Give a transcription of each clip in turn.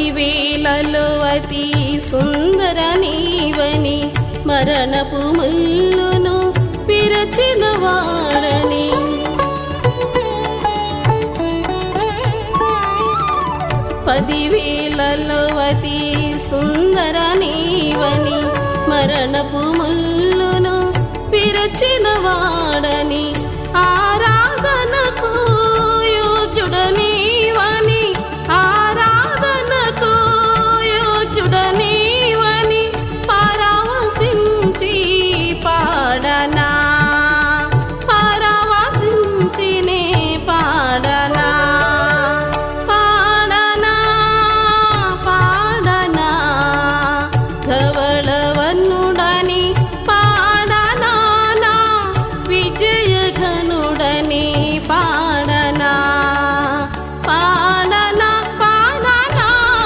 పదివేలలో అతి సుందర నీవని మరణపు ముల్లును విరచిన వాడని పదివేలలో అతి సుందర నీవని మరణపు ముల్లును విరచిన వాడని ఆరాధనకు యోగ్యుడ నీవని ఆరాధనకు యోగ్యుడ నీవని పరవశించి పాడనా పరవశించి నే పాడనా పాడనా పాడనా ధవళవర్ణుడని పాడనా నా విజయఘనుడని పాడనా పాడనా పాడనా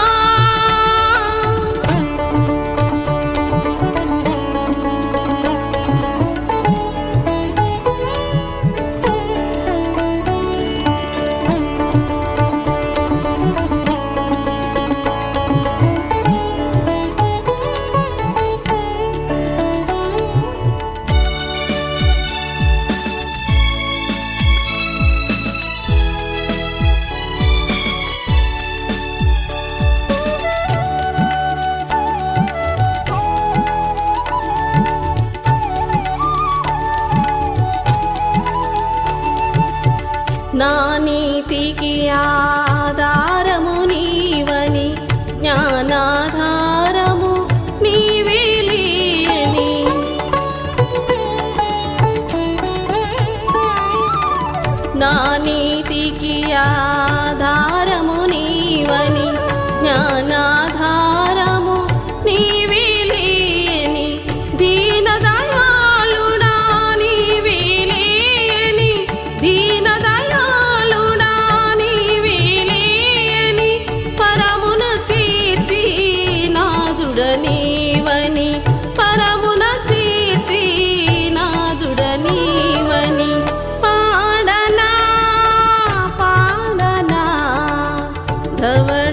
నా నీతికి ఆధారము నీవని జ్ఞానాధారము నీవేలేని నా నీతికి ఆధారము నీవని జ్ఞానాధారము నీవేలేని దీనదయాళుడా నీవేలేని దీనదయాళుడా నీవేలేని పరమున చేర్చి నాదుడ నీవని పరమున చేర్చి నాదుడ నీవని పాడనా పాడనా ధవ